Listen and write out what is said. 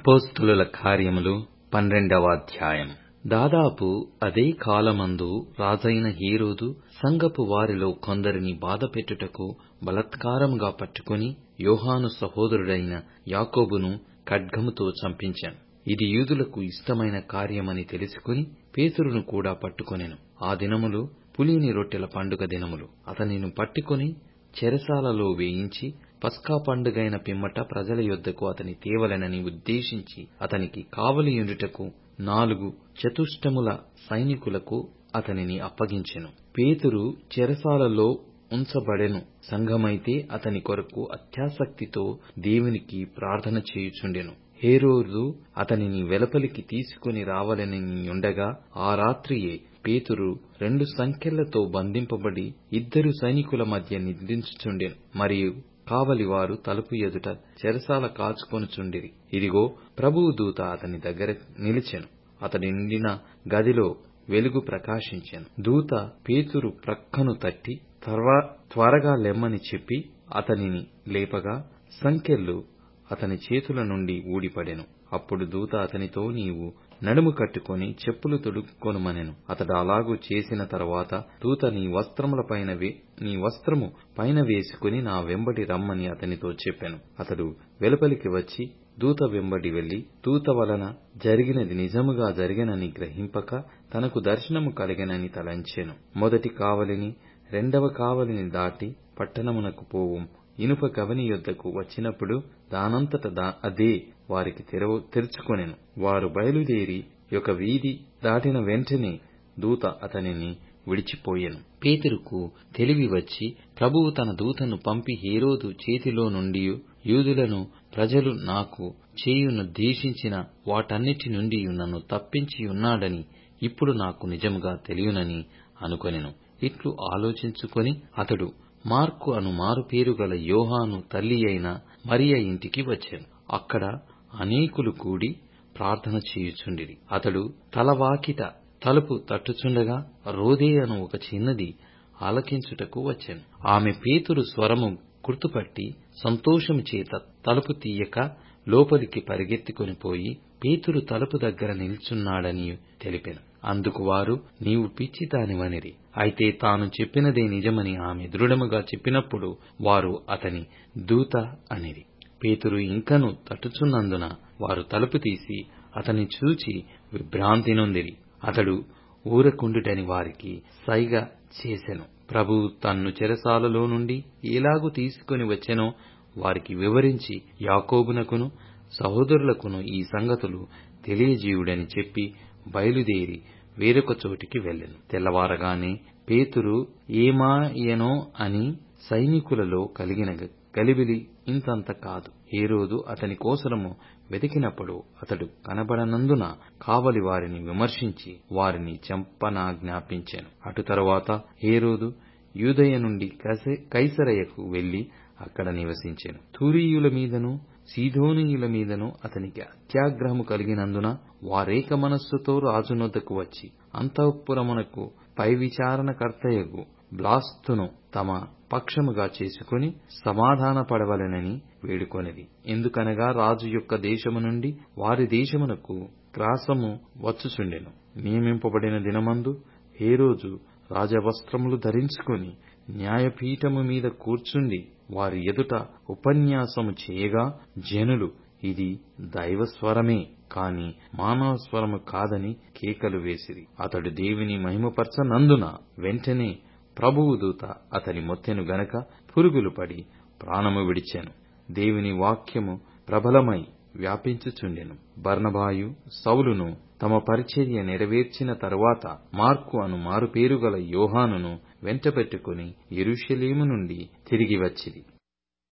అపోస్తలుల కార్యములు పన్నెండవ అధ్యాయం దాదాపు అదే కాలమందు రాజైన హేరోదు సంఘపు వారిలో కొందరిని బాధపెట్టుటకు బలాత్కారముగా పట్టుకొని యోహాను సహోదరుడైన యాకోబును ఖడ్గముతో చంపించెను ఇది యూదులకు ఇష్టమైన కార్యమని తెలుసుకుని పేతురును కూడా పట్టుకొనెను ఆ దినములు పులియని రొట్టెల పండుగ దినములు అతనిని పట్టుకొని చెరసాలలో వేయించి పస్కా పండుగైన పిమ్మట ప్రజల యొద్దకు అతని తేవలెనని ఉద్దేశించి అతనికి కావలియుండుటకు నాలుగు చతుష్టముల సైనికులకు అతనిని అప్పగించెను పేతురు చెరసాలలో ఉంచబడెను సంఘమైతే అతని కొరకు అత్యాసక్తితో దేవునికి ప్రార్థన చేయుచుండెను హేరోదు అతనిని వెలుపలికి తీసుకుని రావలెననియుండగా ఆ రాత్రియే పేతురు రెండు సంకెళ్లతో బంధింపబడి ఇద్దరు సైనికుల మధ్య నిద్రించుచుండెను మరియు కావలివారు తలుపు ఎదుట చెరసాల కాచుకొనుచుండిరి ఇదిగో ప్రభువు దూత అతని దగ్గర నిలిచెను అతడుండిన గదిలో వెలుగు ప్రకాశించెను దూత పేతురు ప్రక్కను తట్టి త్వరగా లెమ్మని చెప్పి అతనిని లేపగా సంకెళ్ళు అతని చేతుల నుండి ఊడిపడెను అప్పుడు దూత అతనితో నీవు నడుము కట్టుకొని చెప్పులు తొడుక్కొనుమనెను అతడు అలాగు చేసిన తరువాత దూత నీ వస్త్రము పైన వేసుకుని నా వెంబడి రమ్మని అతనితో చెప్పెను అతడు వెలుపలికి వచ్చి దూత వెంబడి వెళ్లి దూత వలన జరిగినది నిజముగా జరిగెనని గ్రహింపక తనకు దర్శనము కలిగెనని తలంచెను మొదటి కావలిని రెండవ కావలిని దాటి పట్టణమునకు పోవు ఇనుప గవని యొద్దకు వచ్చినప్పుడు దానంతట అదే వారికి తెరుచుకొనెను వారు బయలుదేరి ఒక వీధి దాటిన వెంటనే దూత అతనిని విడిచిపోయెను పేతురుకు తెలివి వచ్చి ప్రభువు తన దూతను పంపి హేరోదు చేతిలో నుండి యూదులను ప్రజలు నాకు చేయునుద్దేశించిన వాటన్నిటి నుండి నన్ను తప్పించియున్నాడని ఇప్పుడు నాకు నిజముగా తెలియునని అనుకొనెను ఇట్లు ఆలోచించుకొని అతడు మార్కు అను మారుపేరు గల యోహాను తల్లి అయిన మరియ ఇంటికి వచ్చెను అక్కడ అనేకులు కూడి ప్రార్థన చేయుచుండిరి అతడు తలవాకిట తలుపు తట్టుచుండగా రోదే అను ఒక చిన్నది ఆలకించుటకు వచ్చెను ఆమె పేతురు స్వరము గుర్తుపట్టి సంతోషము చేత తలుపు తీయక లోపలికి పరిగెత్తుకొని పోయి పేతురు తలుపు దగ్గర నిల్చున్నాడని తెలిపెను అందుకు వారు నీవు పిచ్చిదానివనిరి అయితే తాను చెప్పినదే నిజమని ఆమె దృఢముగా చెప్పినప్పుడు వారు అతని దూత అనిరి పేతురు ఇంకను తట్టుచున్నందున వారు తలుపు తీసి అతని చూచి విభ్రాంతి నొందిరి అతడు ఊరకుండుటని వారికి సైగ చేసెను ప్రభువు తన్ను చెరసాలలో నుండి ఎలాగు తీసుకొని వచ్చెనో వారికి వివరించి యాకోబునకును సహోదరులకును ఈ సంగతులు తెలియజేయుడని చెప్పి బయలుదేరి వేరొక చోటికి వెళ్ళెను తెల్లవారగానే పేతురు ఏమాయనో అని సైనికులలో కలిగిన గలిబిలి ఇంతంత కాదు హేరోదు అతని కోసరము వెతికినప్పుడు అతడు కనబడనందున కావలి వారిని విమర్శించి వారిని చంపనాజ్ఞాపించెను అటు తరువాత హేరోదు యూదయ నుండి కైసరయకు వెళ్లి అక్కడ నివసించెను తూరీయుల మీదను సీదోనీయుల మీదను అతనికి అత్యాగ్రహము కలిగినందున వారేక మనస్సుతో రాజునొద్దకు వచ్చి అంతఃపురమునకు పై విచారణకర్తయగు బ్లాస్తును తమ పక్షముగా చేసుకుని సమాధానపడవలెనని వేడుకొనిది ఎందుకనగా రాజు యొక్క దేశము నుండి వారి దేశమునకు గ్రాసము వచ్చుచుండెను నియమింపబడిన దినమందు హేరోజు రాజవస్త్రములు ధరించుకుని న్యాయపీఠము మీద కూర్చుండి వారి ఎదుట ఉపన్యాసము చేయగా జనులు ఇది దైవస్వరమే కాని మానవ స్వరము కాదని కేకలు వేసిరి అతడు దేవుని మహిమపరచనందున వెంటనే ప్రభువు దూత అతని మొత్తెను గనక పురుగులు పడి ప్రాణము విడిచెను దేవుని వాక్యము ప్రబలమై వ్యాపించుచుండెను బర్నబాయు సౌలును తమ పరిచర్య నెరవేర్చిన తరువాత మార్కు అను మారుపేరు గల యోహానును వెంటబెట్టుకుని యెరూషలేము నుండి తిరిగి వచ్చిరి